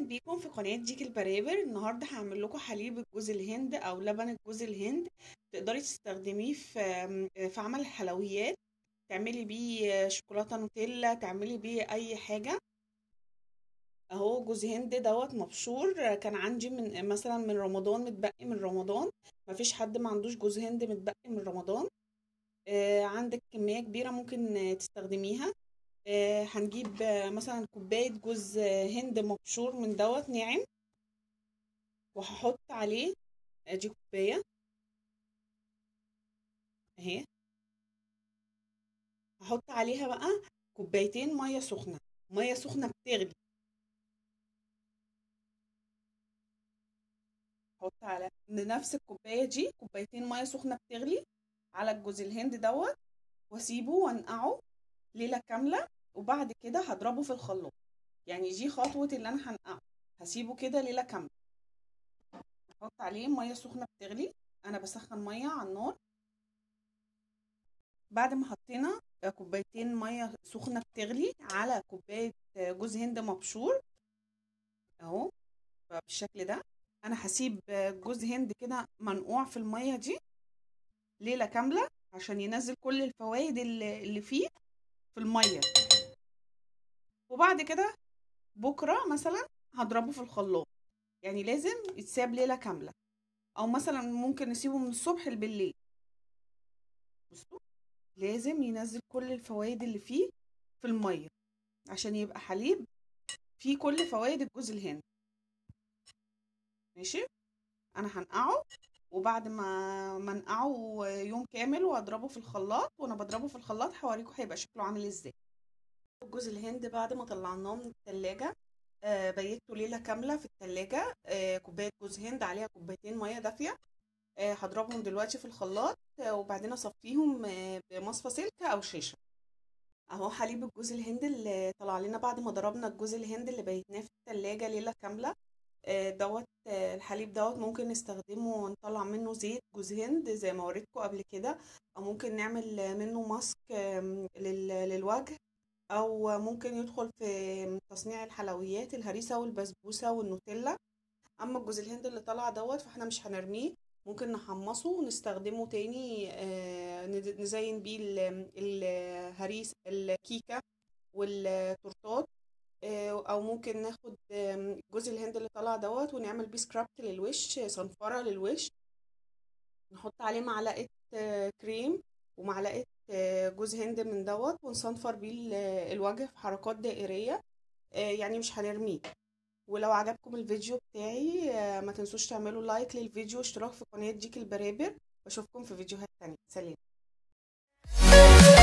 بيكم في قناة ديك البرابر النهاردة هعمل لكم حليب الجوز الهند أو لبن الجوز الهند تقدري تستخدميه في في عمل الحلويات تعملي بيه شوكولاتة نوتيلا تعملي بيه أي حاجة أهو جوز هند دوت مبشور كان عندي من مثلا من رمضان متبقي من رمضان مفيش حد ما عندوش جوز هند متبقي من رمضان آه، عندك كمية كبيرة ممكن تستخدميها آه، هنجيب آه، مثلا كوباية جوز هند مبشور من دوت ناعم وهحط عليه ادي كوباية اهي هحط عليها بقى كوبايتين مية سخنة مية سخنة بتغلي هحط على نفس الكوباية دي كوبايتين مية سخنة بتغلي على الجوز الهند دوت واسيبه وانقعه ليلة كاملة وبعد كده هضربه في الخلاط يعني دي خطوة اللي انا هنقعه هسيبه كده ليلة كاملة احط عليه مية سخنة بتغلي انا بسخن مية على النار بعد ما حطينا كوبايتين مية سخنة بتغلي على كوباية جوز هند مبشور اهو بالشكل ده انا هسيب جوز هند كده منقوع في المية دي ليلة كاملة عشان ينزل كل الفوائد اللي فيه في المية وبعد كده بكرة مثلا هضربه في الخلاط يعني لازم يتساب ليلة كاملة او مثلا ممكن نسيبه من الصبح بالليل بصوا لازم ينزل كل الفوائد اللي فيه في المية عشان يبقى حليب فيه كل فوائد الجوز الهند ماشي انا هنقعه وبعد ما منقعه يوم كامل واضربه في الخلاط وانا بضربه في الخلاط هوريكم هيبقى شكله عامل ازاي جوز الهند بعد ما طلعناه من التلاجة آه بيته ليلة كاملة في التلاجة آه كوباية جوز هند عليها كوبايتين مية دافية آه هضربهم دلوقتي في الخلاط آه وبعدين اصفيهم آه بمصفى سلك او شيشة اهو حليب الجوز الهند اللي طلع لنا بعد ما ضربنا الجوز الهند اللي بيتناه في التلاجة ليلة كاملة دوت الحليب دوت ممكن نستخدمه ونطلع منه زيت جوز هند زي ما وريتكم قبل كده او ممكن نعمل منه ماسك للوجه او ممكن يدخل في تصنيع الحلويات الهريسه والبسبوسه والنوتيلا اما الجوز الهند اللي طلع دوت فاحنا مش هنرميه ممكن نحمصه ونستخدمه تاني نزين بيه الهريس الكيكه والتورتات او ممكن ناخد جوز الهند اللي طلع دوت ونعمل بيه سكرابت للوش صنفره للوش نحط عليه معلقه كريم ومعلقه جوز هند من دوت ونصنفر بيه الوجه في حركات دائريه يعني مش هنرميه ولو عجبكم الفيديو بتاعي ما تنسوش تعملوا لايك للفيديو واشتراك في قناه ديك البرابر واشوفكم في فيديوهات تانية سلام